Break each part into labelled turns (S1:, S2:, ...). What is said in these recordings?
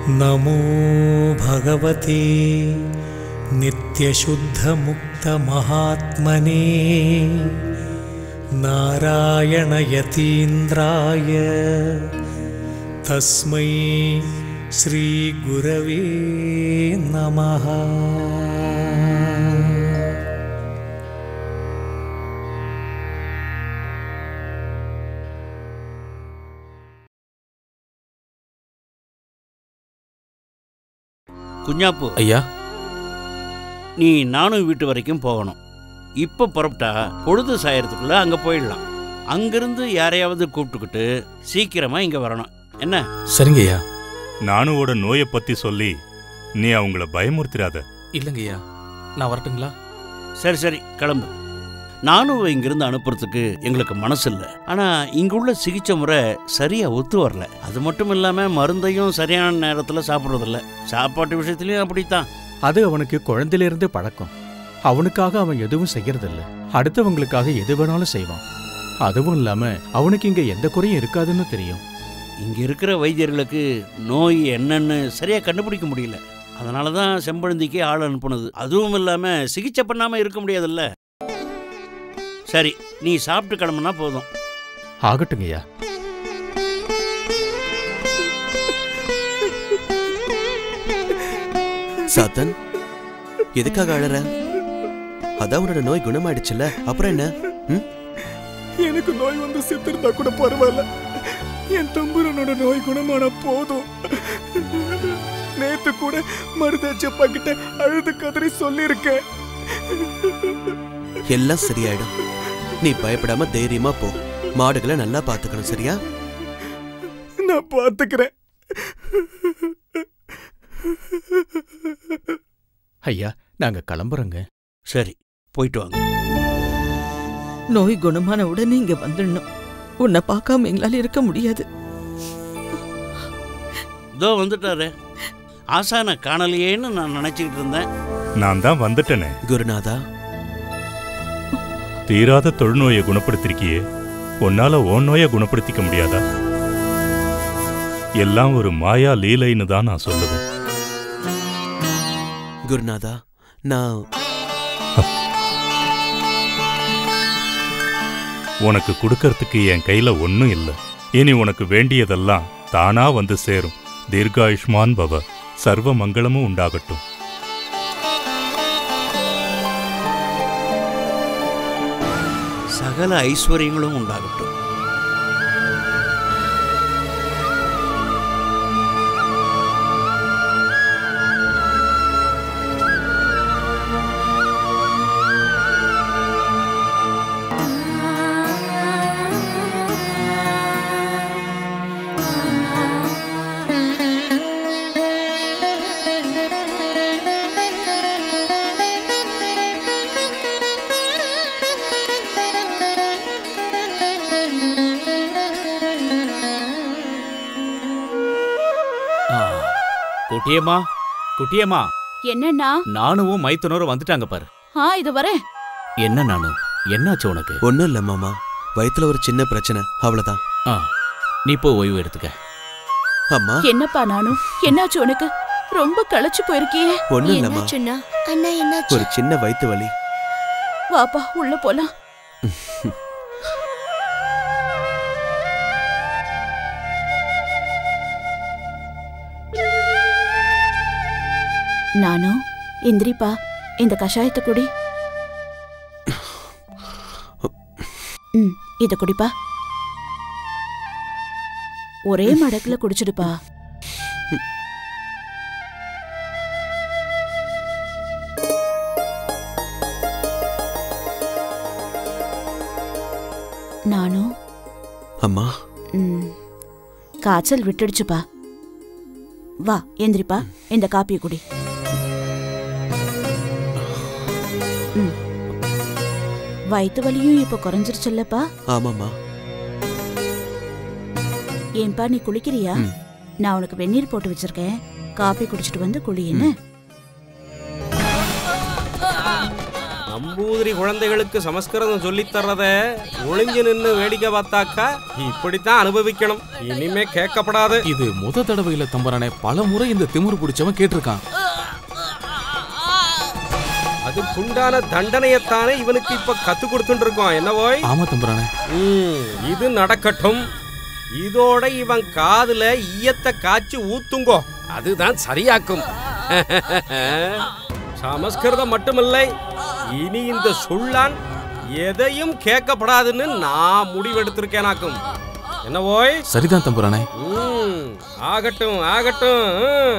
S1: नमो भगवते नित्यशुद्धमुक्तमहात्मने नारायणयतीन्द्राय तस्मै श्रीगुरवे नमः
S2: குஞ்சாப்பு
S3: ஐயா
S2: நீ நானும் வீட்டு வரைக்கும் போகணும் இப்போ புறப்பட்டா பொழுது சாயறதுக்குள்ள அங்கே போயிடலாம் அங்கிருந்து யாரையாவது கூப்பிட்டுக்கிட்டு சீக்கிரமா இங்கே வரணும் என்ன
S3: சரிங்க ஐயா
S4: நானுவோட நோயை பத்தி சொல்லி நீ அவங்கள பயமுறுத்திராத
S3: இல்லைங்க ஐயா நான் வரட்டுங்களா
S2: சரி சரி கிளம்பு நானும் இங்கிருந்து அனுப்புறதுக்கு எங்களுக்கு மனசு இல்லை ஆனால் இங்குள்ள சிகிச்சை முறை சரியாக ஒத்து வரல அது மட்டும் இல்லாமல் மருந்தையும் சரியான நேரத்தில் சாப்பிட்றதில்ல சாப்பாட்டு விஷயத்துலையும் அப்படித்தான்
S5: அது அவனுக்கு குழந்தையிலிருந்தே பழக்கம் அவனுக்காக அவன் எதுவும் செய்யறதில்ல அடுத்தவங்களுக்காக எது வேணாலும் செய்வான் அதுவும் இல்லாம அவனுக்கு இங்க எந்த குறையும் இருக்காதுன்னு தெரியும்
S2: இங்கே இருக்கிற வைத்தியர்களுக்கு நோய் என்னன்னு சரியாக கண்டுபிடிக்க முடியல அதனால தான் செம்பழுந்திக்கு ஆள் அனுப்புனது அதுவும் இல்லாமல் சிகிச்சை பண்ணாமல் இருக்க முடியாதுல்ல சரி நீ சாப்பிட்டு கிளம்புனா போதும்
S5: ஆகட்டுங்கய்யா
S6: சாத்தன் எதுக்காக அழற அதான் உன்னோட நோய் குணமாயிடுச்சுல்ல அப்புறம் என்ன ம்?
S5: எனக்கு நோய் வந்து செத்துருந்தா கூட பரவாயில்ல என் தம்புரனோட நோய் குணமான போதும் நேத்து கூட மருதாச்சப்பா கிட்ட அழுது கதறி சொல்லியிருக்கேன்
S6: எல்லாம் சரியாயிடும் நீ பயப்படாம தைரியமா போ மாடுகளை நல்லா பாத்துக்கணும் சரியா
S5: நான் பாத்துக்கிறேன் ஐயா நாங்க கிளம்புறோங்க
S2: சரி போயிட்டு வாங்க
S7: நோய் குணமான உடனே இங்க வந்துடணும் உன்னை பார்க்காம எங்களால இருக்க முடியாது
S2: இதோ வந்துட்டாரு ஆசான காணலையேன்னு நான் நினச்சிக்கிட்டு இருந்தேன்
S4: நான் தான் வந்துட்டேனே
S6: குருநாதா
S4: தீராத தொழுநோயை குணப்படுத்திருக்கியே உன்னால உன் நோயை குணப்படுத்திக்க முடியாதா எல்லாம் ஒரு மாயா லீலைன்னு தான் நான் சொல்லுவேன்
S6: குருநாதா நான்
S4: உனக்கு கொடுக்கறதுக்கு என் கையில ஒன்னும் இல்ல இனி உனக்கு வேண்டியதெல்லாம் தானா வந்து சேரும் தீர்காயுஷ்மான் பவ சர்வ மங்களமும் உண்டாகட்டும்
S2: சகல ஐஸ்வர்யங்களும் உண்டாகட்டும்
S3: ஆ, குட்டியம்மா குட்டியம்மா
S8: என்னண்ணா
S3: நானும் மைத்துனரும் வந்துட்டாங்க பாரு
S8: ஆ இது வரேன்
S3: என்ன நானு என்னாச்சு உனக்கு
S6: ஒன்னும் இல்ல மாமா வயித்துல ஒரு சின்ன பிரச்சனை அவ்வளவுதான்
S3: ஆ நீ போ ஓய்வு எடுத்துக்க
S6: அம்மா
S8: என்னப்பா நானும் என்னாச்சு உனக்கு ரொம்ப களைச்சு போயிருக்கியே
S6: ஒண்ணும் இல்லம்மா
S9: என்னாச்சுன்னா அண்ணா என்னாச்சு
S6: ஒரு சின்ன வயித்து வலி
S8: வாப்பா உள்ள போலாம் நானும் இந்திரிப்பா இந்த கஷாயத்தை குடி ம் இத குடிப்பா ஒரே மடக்குல குடிச்சிடுப்பா நானும்
S6: அம்மா
S8: ம், காய்ச்சல் விட்டுடுச்சுப்பா வா எந்திரிப்பா இந்த காப்பியை குடி ம். வயித்து வலியும் இப்ப குறைஞ்சிருச்சுல்லப்பா
S6: ஆமாம்மா
S8: ஏன்பா நீ குளிக்கிறியா
S6: ம்.
S8: நான் உனக்கு வெந்நீர் போட்டு வச்சிருக்கேன் காப்பி குடிச்சிட்டு வந்து குளி என்ன
S9: நம்பூதிரி குழந்தைகளுக்கு சமஸ்கிருதம் சொல்லித் தர்றத ஒளிஞ்சு நின்னு வேடிக்கை பார்த்தாக்கா இப்படித்தான் அனுபவிக்கணும் இனிமே கேட்கப்படாது
S10: இது முத தடவை இல்ல தம்பரானே பல முறை இந்த திமிரு பிடிச்சவன் கேட்டிருக்கான்
S9: அதுக்குண்டான தண்டனையத்தானே இவனுக்கு இப்ப கத்து கொடுத்துட்டு இருக்கோம் என்ன போய்
S10: ஆமா தம்பரானே
S9: ம், இது நடக்கட்டும் இதோட இவன் காதுல ஈயத்தை காய்ச்சி ஊத்துங்கோ அதுதான் சரியாக்கும் சமஸ்கிருதம் மட்டுமில்லை இனி இந்த சொல்லான் எதையும் கேட்கப்படாதுன்னு நான் முடிவெடுத்திருக்கேனாக்கும் என்ன போய்
S10: சரிதான் தம்பரானே
S9: ம், ஆகட்டும் ஆகட்டும் ம்.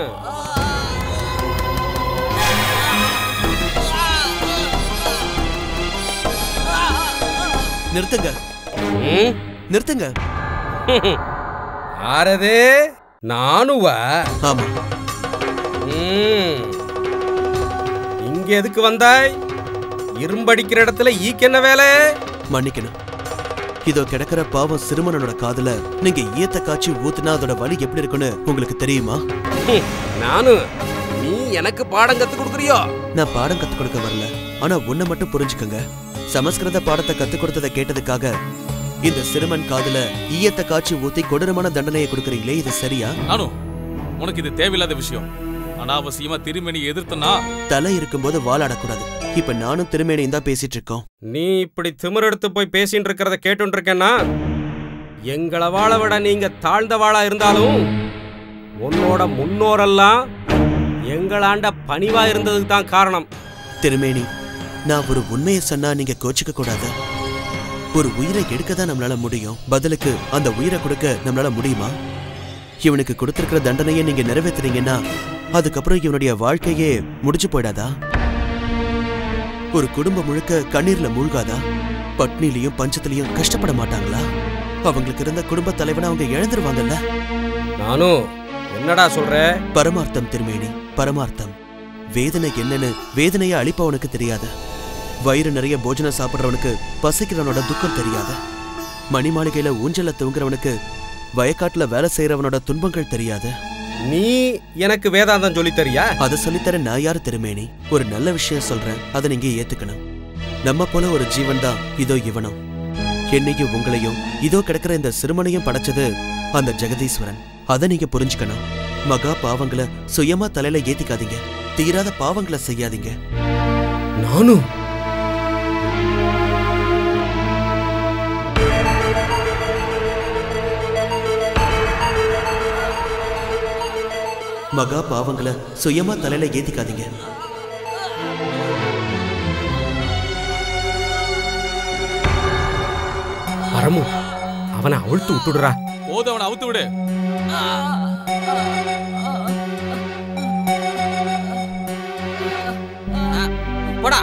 S6: நிறுத்துங்க
S9: ம்.
S6: நிறுத்துங்க
S9: ஆரதே நானுவா
S6: ஆமா
S9: ம். இங்க எதுக்கு வந்தாய் இரும்படிக்கிற இடத்துல ஈக்கு என்ன வேலை
S6: மன்னிக்கணும் இதோ கிடக்கிற பாவம் சிறுமனோட காதுல நீங்க ஈயத்த காய்ச்சி ஊத்துனா அதோட வலி எப்படி இருக்குன்னு உங்களுக்கு தெரியுமா
S9: ஹம், நானும் நீ எனக்கு பாடம் கத்து கொடுக்குறியோ
S6: நான் பாடம் கத்துக் கொடுக்க வரல ஆனா ஒண்ண மட்டும் புரிஞ்சுக்கங்க சமஸ்கிருத பாடத்தை கத்துக் கொடுத்ததை கேட்டதுக்காக இந்த சிறுமன் காதுல ஈயத்த காய்ச்சி ஊத்தி கொடூரமான தண்டனையை கொடுக்கறீங்களே இது சரியா
S10: நானும் உனக்கு இது தேவையில்லாத விஷயம் அனாவசியமா திருமணி எதிர்த்தனா
S6: தலை இருக்கும்போது வாலாடக்கூடாது இப்ப நானும் திருமேனியும் தான் பேசிட்டு இருக்கோம்
S9: நீ இப்படி திமிரெடுத்து போய் பேசிட்டு இருக்கிறத கேட்டுட்டு இருக்கேன்னா எங்களை வாழ விட நீங்க தாழ்ந்த வாழா இருந்தாலும் உன்னோட முன்னோரெல்லாம் எங்களாண்ட பணிவா இருந்ததுக்கு தான் காரணம்
S6: திருமேனி நான் ஒரு உண்மையை சொன்னா நீங்க கோச்சிக்க கூடாது ஒரு உயிரை எடுக்க தான் நம்மளால முடியும் பதிலுக்கு அந்த உயிரை கொடுக்க நம்மளால முடியுமா இவனுக்கு கொடுத்திருக்கிற தண்டனையை நீங்க நிறைவேத்துறீங்கன்னா அதுக்கப்புறம் இவனுடைய வாழ்க்கையே முடிஞ்சு போயிடாதா ஒரு குடும்பம் முழுக்க கண்ணீர்ல மூழ்காதா பட்னிலையும் பஞ்சத்திலையும் கஷ்டப்பட மாட்டாங்களா அவங்களுக்கு இருந்த குடும்ப தலைவனை அவங்க இழந்துருவாங்கல்ல
S9: நானும் என்னடா சொல்ற
S6: பரமார்த்தம் திருமேனி பரமார்த்தம் வேதனை என்னன்னு வேதனையை அழிப்பவனுக்கு தெரியாது வயிறு நிறைய போஜனம் சாப்பிடுறவனுக்கு பசிக்கிறவனோட துக்கம் தெரியாது மணி மாளிகையில ஊஞ்சல்ல தூங்குறவனுக்கு வயக்காட்டுல வேலை செய்யறவனோட துன்பங்கள் தெரியாது
S9: நீ எனக்கு வேதாந்தம் சொல்லித் தரியா
S6: அதை சொல்லித்தர நான் யாரு திருமேனி ஒரு நல்ல விஷயம் சொல்றேன் அதை நீங்க ஏத்துக்கணும் நம்ம போல ஒரு ஜீவன் தான் இதோ இவனும் என்னையும் உங்களையும் இதோ கிடக்கிற இந்த சிறுமனையும் படைச்சது அந்த ஜெகதீஸ்வரன் அதை நீங்க புரிஞ்சுக்கணும் மகா பாவங்களை சுயமா தலையில ஏத்திக்காதீங்க தீராத பாவங்களை செய்யாதீங்க
S9: நானும்
S6: மகா பாவங்களை சுயமா தலையில ஏத்திக்காதீங்க
S9: பரமு அவனை அவிழ்த்து விட்டுடுறா
S10: போது அவனை அவுத்து விடு
S9: போடா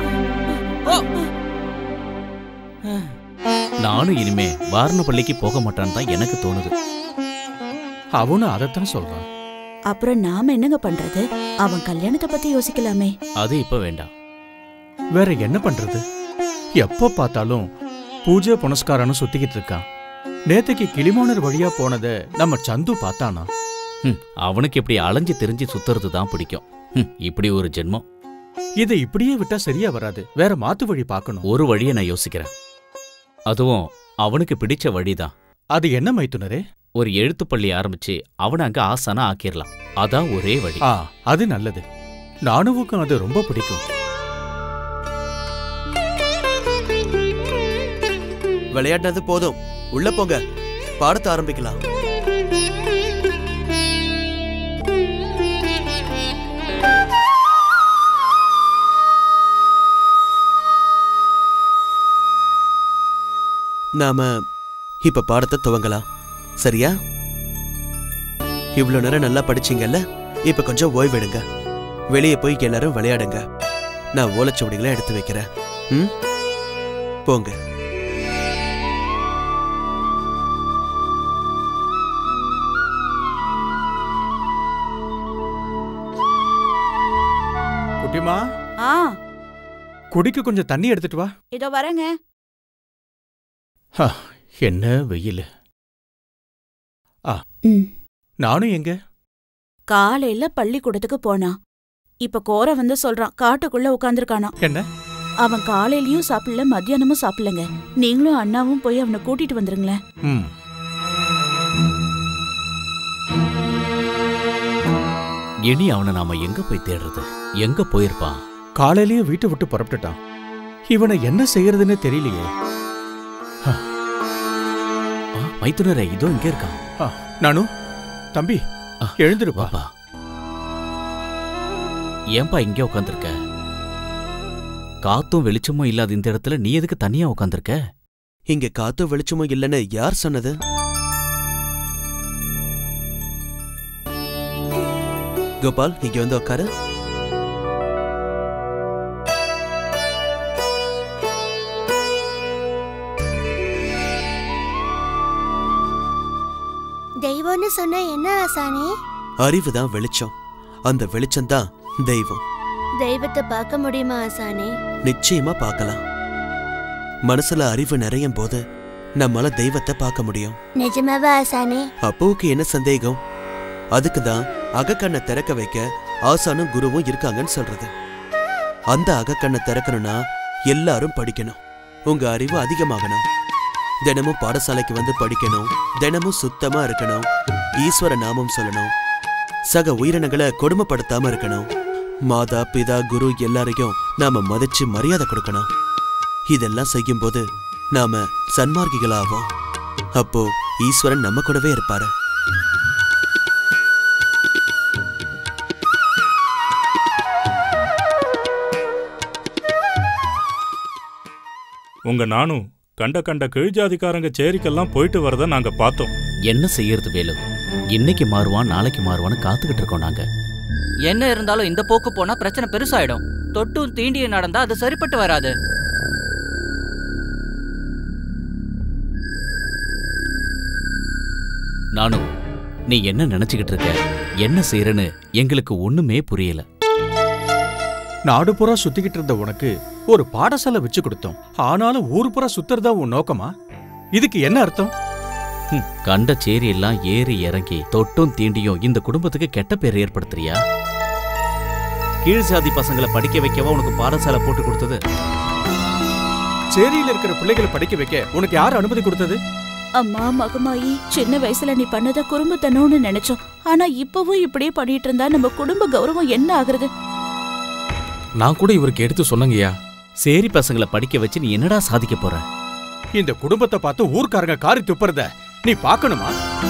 S3: நானும் இனிமே வாரண பள்ளிக்கு போக மாட்டான்னு தான் எனக்கு தோணுது
S5: அவனும் அதைத்தான் சொல்றான்
S8: அப்புறம் நாம என்னங்க பண்றது அவன் கல்யாணத்தை பத்தி யோசிக்கலாமே
S3: அது இப்ப வேண்டாம்
S5: வேற என்ன பண்றது எப்ப பார்த்தாலும் பூஜை புனஸ்காரம்னு சுத்திக்கிட்டு இருக்கான் நேத்துக்கு கிளிமோனர் வழியா போனதை நம்ம சந்து பார்த்தானா
S3: ஹம், அவனுக்கு இப்படி அலைஞ்சு திரிஞ்சு சுத்துறது தான் பிடிக்கும் ஹம், இப்படி ஒரு ஜென்மம்
S5: இதை இப்படியே விட்டா சரியா வராது வேற மாத்து வழி பார்க்கணும்
S3: ஒரு வழியை நான் யோசிக்கிறேன் அதுவும் அவனுக்கு பிடிச்ச வழிதான்
S5: அது என்ன மைத்துனரே
S3: ஒரு எழுத்து பள்ளி ஆரம்பிச்சு அவனை அங்க ஆசானா ஆக்கிரலாம் அதான் ஒரே வழி
S5: ஆ அது நல்லது நானுவுக்கும் அது ரொம்ப பிடிக்கும்
S6: விளையாடினது போதும் உள்ள போங்க பாடத்தை ஆரம்பிக்கலாம் நாம இப்ப பாடத்தை துவங்கலாம் சரியா இவ்வளவு நேரம் நல்லா படிச்சீங்கல்ல இப்ப கொஞ்சம் ஓய்வெடுங்க வெளியே போய் எல்லாரும் விளையாடுங்க நான் ஓலைச்சுவடிகளை எடுத்து வைக்கிறேன் ம் போங்க
S5: குட்டிமா
S8: ஆ
S5: குடிக்க கொஞ்சம் தண்ணி எடுத்துட்டு வா
S8: இதோ வரேங்க
S5: என்ன வெயில்
S8: ம்.
S5: நானும் எங்க
S8: காலையில பள்ளிக்கூடத்துக்கு போனா இப்ப கோர வந்து சொல்றான் காட்டுக்குள்ள உட்காந்துருக்கானா
S5: என்ன
S8: அவன் காலையிலயும் சாப்பிடல மத்தியானமும் சாப்பிடலங்க நீங்களும் அண்ணாவும் போய் அவனை கூட்டிட்டு வந்துருங்களேன்
S5: ம்
S3: இனி அவனை நாம எங்க போய் தேடுறது எங்க போயிருப்பான்
S5: காலையிலேயே வீட்டை விட்டு புறப்பட்டுட்டான் இவனை என்ன செய்யறதுன்னு தெரியலையே
S3: ஆ, மைத்துனரே இதோ இங்க இருக்கான்
S5: ஆ, நானு தம்பி
S3: ஆ,
S5: எழுந்திருப்பா
S3: வாப்பா ஏன்பா இங்க உட்காந்துருக்க காத்தும் வெளிச்சமும் இல்லாத இந்த இடத்துல நீ எதுக்கு தனியா உட்காந்துருக்க
S6: இங்க காத்து வெளிச்சமும் இல்லைன்னு யார் சொன்னது கோபால் இங்க வந்து உட்காரு
S11: தெய்வம்னு சொன்னா என்ன ஆசானி
S6: அறிவு தான் வெளிச்சம் அந்த வெளிச்சம் தான் தெய்வம்
S11: தெய்வத்தை பார்க்க முடியுமா ஆசானி
S6: நிச்சயமா பார்க்கலாம் மனசுல அறிவு நிறையும் போது நம்மால தெய்வத்தை பார்க்க முடியும்
S11: நிஜமாவா ஆசானி
S6: அப்புவுக்கு என்ன சந்தேகம் அதுக்கு தான் அகக்கண்ணை திறக்க வைக்க ஆசானும் குருவும் இருக்காங்கன்னு சொல்றது அந்த அகக்கண்ணை திறக்கணும்னா எல்லாரும் படிக்கணும் உங்க அறிவு அதிகமாகணும் தினமும் பாடசாலைக்கு வந்து படிக்கணும் தினமும் சுத்தமா இருக்கணும் ஈஸ்வர நாமம் சொல்லணும் சக உயிரினங்களை கொடுமைப்படுத்தாம இருக்கணும் மாதா பிதா குரு எல்லாரையும் நாம மதிச்சு மரியாதை கொடுக்கணும் இதெல்லாம் செய்யும்போது நாம சன்மார்க்கிகளாவோம் அப்போ ஈஸ்வரன் நம்ம கூடவே இருப்பாரு
S4: உங்க நானும் கண்ட கண்ட கீழ்ஜாதிக்காரங்க சேரிக்கெல்லாம் போயிட்டு வரத நாங்க பார்த்தோம்
S3: என்ன செய்யறது வேலு இன்னைக்கு மாறுவான் நாளைக்கு மாறுவான்னு காத்துக்கிட்டு இருக்கோம் நாங்க
S12: என்ன இருந்தாலும் இந்த போக்கு போனா பிரச்சனை பெருசாயிடும் தொட்டும் தீண்டியும் நடந்தா அது சரிப்பட்டு வராது
S3: நானும் நீ என்ன நினைச்சுக்கிட்டு இருக்க என்ன செய்யறன்னு எங்களுக்கு ஒண்ணுமே புரியல
S5: நாடு பூரா சுத்திக்கிட்டு இருந்த உனக்கு ஒரு பாடசாலை வச்சு கொடுத்தோம் ஆனாலும் ஊர் பூரா சுத்துறதா உன் நோக்கமா இதுக்கு என்ன அர்த்தம்
S3: ஹம், கண்ட சேரி எல்லாம் ஏறி இறங்கி தொட்டும் தீண்டியும் இந்த குடும்பத்துக்கு கெட்ட பேர் ஏற்படுத்துறியா கீழ் சாதி பசங்களை படிக்க வைக்கவா உனக்கு பாடசாலை போட்டு கொடுத்தது
S5: சேரியில இருக்கிற பிள்ளைகளை படிக்க வைக்க உனக்கு யார் அனுமதி கொடுத்தது
S8: அம்மா மகமாயி சின்ன வயசுல நீ பண்ணத குறும்புத்தனம்னு நினைச்சோம் ஆனா இப்பவும் இப்படியே பண்ணிட்டு இருந்தா நம்ம குடும்ப கௌரவம் என்ன ஆகுறது
S10: நான் கூட இவருக்கு எடுத்து சொன்னங்கய்யா
S3: சேரி பசங்களை படிக்க வச்சு நீ என்னடா சாதிக்க போற
S5: இந்த குடும்பத்தை பார்த்து ஊர்க்காரங்க காரி துப்புறத நீ பார்க்கணுமா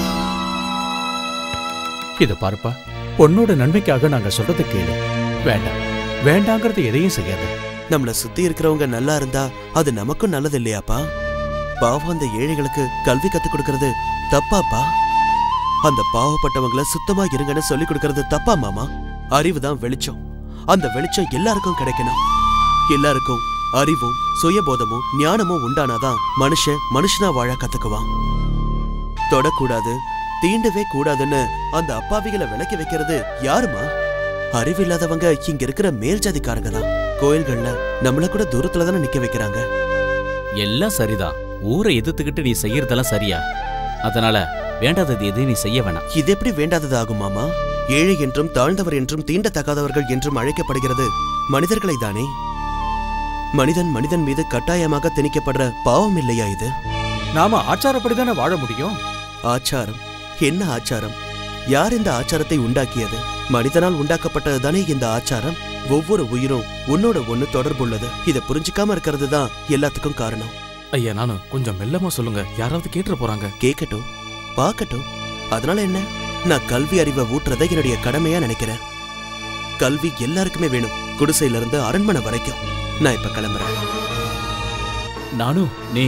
S5: இத பாருப்பா உன்னோட நன்மைக்காக நாங்க சொல்றதை கேளு வேண்டாம் வேண்டாங்கிறது எதையும் செய்யாத
S6: நம்மள சுத்தி இருக்கிறவங்க நல்லா இருந்தா அது நமக்கும் நல்லது இல்லையாப்பா பாவம் அந்த ஏழைகளுக்கு கல்வி கத்துக் கொடுக்கறது தப்பாப்பா அந்த பாவப்பட்டவங்கள சுத்தமா இருங்கன்னு சொல்லி கொடுக்கறது தப்பா மாமா அறிவுதான் வெளிச்சம் அந்த வெளிச்சம் எல்லாருக்கும் கிடைக்கணும் எல்லாருக்கும் அறிவும் சுயபோதமும் ஞானமும் உண்டானாதான் மனுஷன் மனுஷனா வாழ கத்துக்குவான் தொடக்கூடாது தீண்டவே கூடாதுன்னு அந்த அப்பாவிகளை விலக்கி வைக்கிறது யாருமா அறிவில்லாதவங்க இங்க இருக்கிற மேல் ஜாதிக்காரங்க தான் கோயில்கள்ல நம்மள கூட தூரத்துல தானே நிக்க வைக்கிறாங்க
S3: எல்லாம் சரிதான் ஊரை எதிர்த்துக்கிட்டு நீ செய்யறதெல்லாம் சரியா அதனால வேண்டாதது எதையும் நீ செய்ய வேணாம்
S6: இது எப்படி வேண்டாதது ஆகும் மாமா ஏழை என்றும் தாழ்ந்தவர் என்றும் தீண்டத்தகாதவர்கள் என்றும் அழைக்கப்படுகிறது மனிதர்களை தானே மனிதன் மனிதன் மீது கட்டாயமாக திணிக்கப்படுற பாவம் இல்லையா இது
S5: நாம ஆச்சாரப்படி தானே வாழ முடியும்
S6: ஆச்சாரம் என்ன ஆச்சாரம் யார் இந்த ஆச்சாரத்தை உண்டாக்கியது மனிதனால் உண்டாக்கப்பட்டதுதானே இந்த ஆச்சாரம் ஒவ்வொரு உயிரும் உன்னோட ஒண்ணு தொடர்புள்ளது இதை புரிஞ்சுக்காம இருக்கிறது தான் எல்லாத்துக்கும் காரணம்
S10: ஐயா நானும் கொஞ்சம் மெல்லமா சொல்லுங்க யாராவது கேட்டுற போறாங்க
S6: கேட்கட்டும் பார்க்கட்டும் அதனால என்ன நான் கல்வி அறிவை ஊட்டுறதை என்னுடைய கடமையா நினைக்கிறேன் கல்வி எல்லாருக்குமே வேணும் குடிசையில இருந்து அரண்மனை வரைக்கும் நான் இப்ப கிளம்புறேன்
S3: நானும் நீ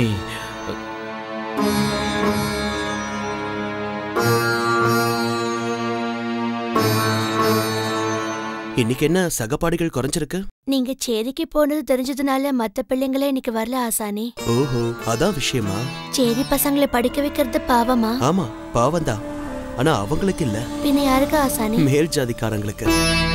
S6: இன்னைக்கு என்ன சகப்பாடிகள் குறைஞ்சிருக்கு
S11: நீங்க சேரிக்கு போனது தெரிஞ்சதுனால மத்த பிள்ளைங்களே இன்னைக்கு வரல ஆசானி
S6: ஓஹோ அதான் விஷயமா
S11: சேரி பசங்களை படிக்க வைக்கிறது பாவமா
S6: ஆமா பாவம்தான் ஆனா அவங்களுக்கு இல்ல
S11: பின்ன யாருக்கு ஆசானி
S6: மேல் ஜாதிக்காரங்களுக்கு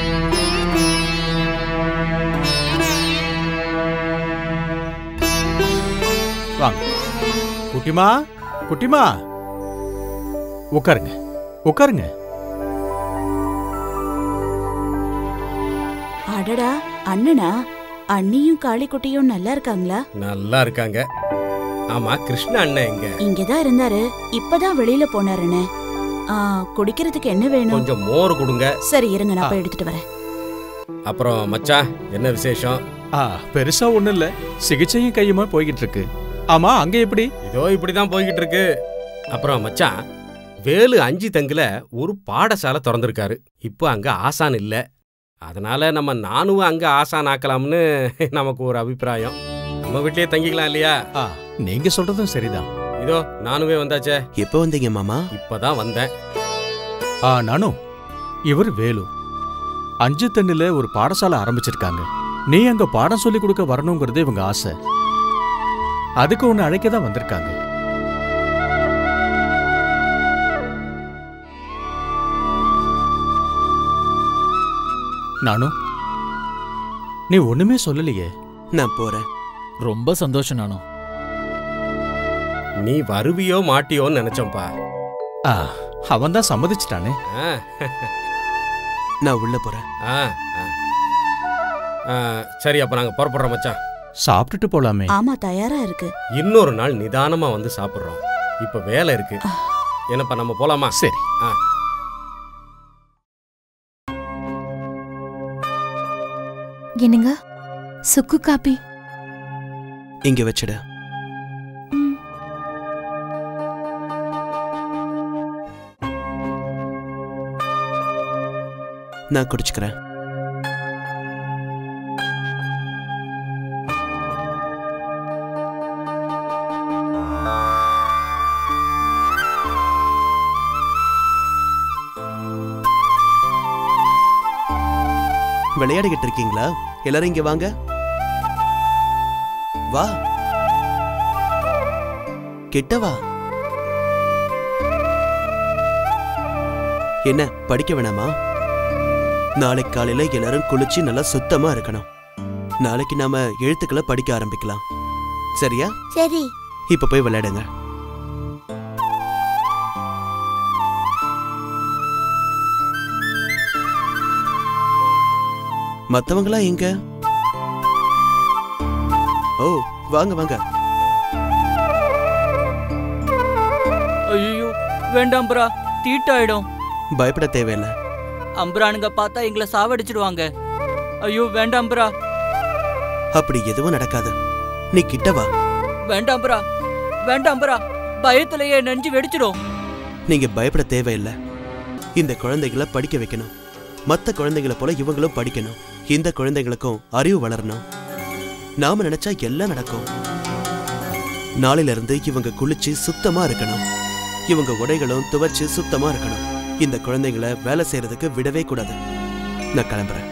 S5: வாங்க குட்டிமா குட்டிமா உட்காருங்க உட்காருங்க
S8: அடடா அண்ணனா அண்ணியும் காளிக்குட்டியும் நல்லா இருக்காங்களா
S9: நல்லா இருக்காங்க ஆமா கிருஷ்ண அண்ணன் எங்க
S8: இங்கதான் இருந்தாரு இப்பதான் வெளியில போனாருன்னு ஆ, குடிக்கிறதுக்கு என்ன வேணும்
S9: கொஞ்சம் மோர் கொடுங்க
S8: சரி இருங்க நான் போய் எடுத்துட்டு வரேன்
S9: அப்புறம் மச்சான் என்ன விசேஷம்
S5: ஆ பெருசா ஒண்ணும் இல்ல சிகிச்சையும் கையுமா போய்கிட்டு இருக்கு ஆமா அங்க எப்படி
S9: இதோ இப்படிதான் போய்கிட்டு இருக்கு அப்புறம் மச்சான் வேலு அஞ்சு தங்குல ஒரு பாடசாலை திறந்திருக்காரு இப்போ அங்க ஆசான் இல்ல அதனால நம்ம நானும் அங்க ஆசான் ஆக்கலாம்னு நமக்கு ஒரு அபிப்பிராயம் நம்ம வீட்லயே தங்கிக்கலாம் இல்லையா
S5: ஆ நீங்க சொல்றதும் சரிதான்
S9: இதோ நானுமே வந்தாச்சே
S6: எப்போ வந்தீங்க மாமா
S9: இப்பதான் வந்தேன்
S5: ஆ நானும் இவர் வேலு அஞ்சு தண்ணில ஒரு பாடசாலை ஆரம்பிச்சிருக்காங்க நீ அங்க பாடம் சொல்லி கொடுக்க வரணுங்கிறது இவங்க ஆசை அதுக்கு ஒன்னு அழைக்க தான் வந்திருக்காங்க நானும் நீ ஒண்ணுமே சொல்லலையே
S6: நான் போறேன்
S5: ரொம்ப சந்தோஷம் நானும்
S9: நீ வருவியோ மாட்டியோன்னு நினைச்சோம்ப்பா
S5: ஆ அவன் தான் சம்மதிச்சிட்டானே
S9: ஆ,
S6: நான் உள்ள போறேன்
S9: ஆ, ஆ. ஆ, சரி அப்ப நாங்க புறப்படுறோம் மச்சான்
S5: சாப்பிட்டுட்டு போலாமே
S8: ஆமா தயாரா இருக்கு
S9: இன்னொரு நாள் நிதானமா வந்து சாப்பிடுறோம் இப்ப வேலை இருக்கு என்னப்பா நம்ம போலாமா
S5: சரி
S9: ஆ
S13: என்னங்க சுக்கு காப்பி
S6: இங்க வச்சிடு நான் குடிச்சுக்கிறேன் விளையாடிக்கிட்டு இருக்கீங்களா எல்லாரும் இங்க வாங்க வா கிட்ட வா என்ன படிக்க வேணாமா நாளைக்கு காலையில எல்லாரும் குளிச்சு நல்லா சுத்தமா இருக்கணும் நாளைக்கு நாம எழுத்துக்களை படிக்க ஆரம்பிக்கலாம் சரியா
S11: சரி
S6: இப்ப போய் விளையாடுங்க மத்தவங்களா எங்க ஓ வாங்க வாங்க
S12: ஐயோ வேண்டாம் அம்பரா தீட்டாயிடும்
S6: பயப்பட தேவையில்லை
S12: அம்பரானுங்க பார்த்தா எங்களை சாவடிச்சிடுவாங்க ஐயோ வேண்டாம் அம்பரா
S6: அப்படி எதுவும் நடக்காது நீ கிட்ட வா
S12: வேண்டாம் அம்பரா வேண்டாம் அம்பரா பயத்திலேயே நெஞ்சு வெடிச்சிடும்
S6: நீங்க பயப்பட தேவையில்லை இந்த குழந்தைகளை படிக்க வைக்கணும் மத்த குழந்தைகளை போல இவங்களும் படிக்கணும் இந்த குழந்தைகளுக்கும் அறிவு வளரணும் நாம நினைச்சா எல்லாம் நடக்கும் நாளையில இருந்து இவங்க குளிச்சு சுத்தமா இருக்கணும் இவங்க உடைகளும் துவைச்சு சுத்தமா இருக்கணும் இந்த குழந்தைகளை வேலை செய்யறதுக்கு விடவே கூடாது நான் கிளம்புறேன்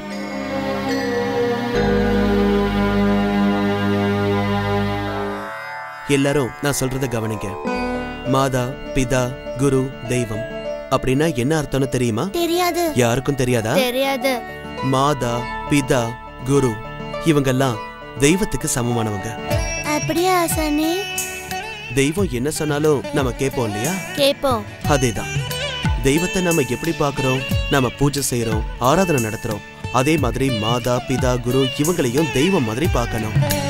S6: எல்லாரும் நான் சொல்றத கவனிங்க மாதா பிதா குரு தெய்வம் அப்படின்னா என்ன அர்த்தம்னு தெரியுமா
S11: தெரியாது
S6: யாருக்கும் தெரியாதா
S11: தெரியாது
S6: மாதா பிதா குரு இவங்கெல்லாம் தெய்வத்துக்கு சமமானவங்க
S11: அப்படியே ஆசானே
S6: தெய்வம் என்ன சொன்னாலும் நம்ம கேட்போம் இல்லையா
S11: கேப்போம்
S6: அதேதான் தெய்வத்தை நம்ம எப்படி பார்க்கறோம் நம்ம பூஜை செய்றோம் ஆராதனை நடத்துறோம் அதே மாதிரி மாதா பிதா குரு இவங்களையும் தெய்வம் மாதிரி பார்க்கணும்